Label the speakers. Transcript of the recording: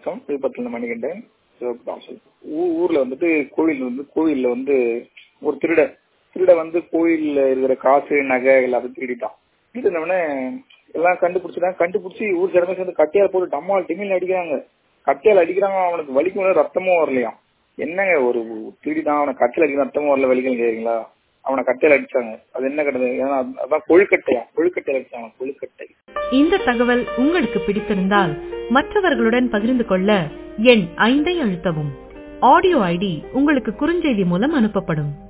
Speaker 1: வணக்கம் விழுப்புரத்துல மணிகண்டன் சிவகாசி ஊ- ஊர்ல வந்துட்டு கோவில் வந்து கோவில்ல வந்து ஒரு திருட திருட வந்து கோயில்ல இருக்கிற காசு நகை எல்லாத்தையும் திருடிட்டான் திருடினவனே எல்லாம் கண்டுபிடிச்சிட்டாங்க கண்டுபிடிச்சி ஊர் ஜனமே சேர்ந்து கட்டையால் போட்டு டம்மால் டிமில் அடிக்கிறாங்க கட்டையால் அடிக்கிறாங்க அவனுக்கு வலிக்கும் போது ரத்தமும் வரலையாம் என்னங்க ஒரு திருடிதான் அவனை கட்டையில் அடிக்கிற ரத்தமும் வரல வலிக்கணும் கேக்குறீங்களா அவனை கட்டையில அடிச்சாங்க அது என்ன கிடையாது ஏன்னா அதான் கொழுக்கட்டையா கொழுக்கட்டையில அடிச்சாங்க கொழுக்கட்டை
Speaker 2: இந்த தகவல் உங்களுக்கு பிடித்திருந்தால் மற்றவர்களுடன் பகிர்ந்து கொள்ள எண் ஐந்தை அழுத்தவும் ஆடியோ ஐடி உங்களுக்கு குறுஞ்செய்தி மூலம் அனுப்பப்படும்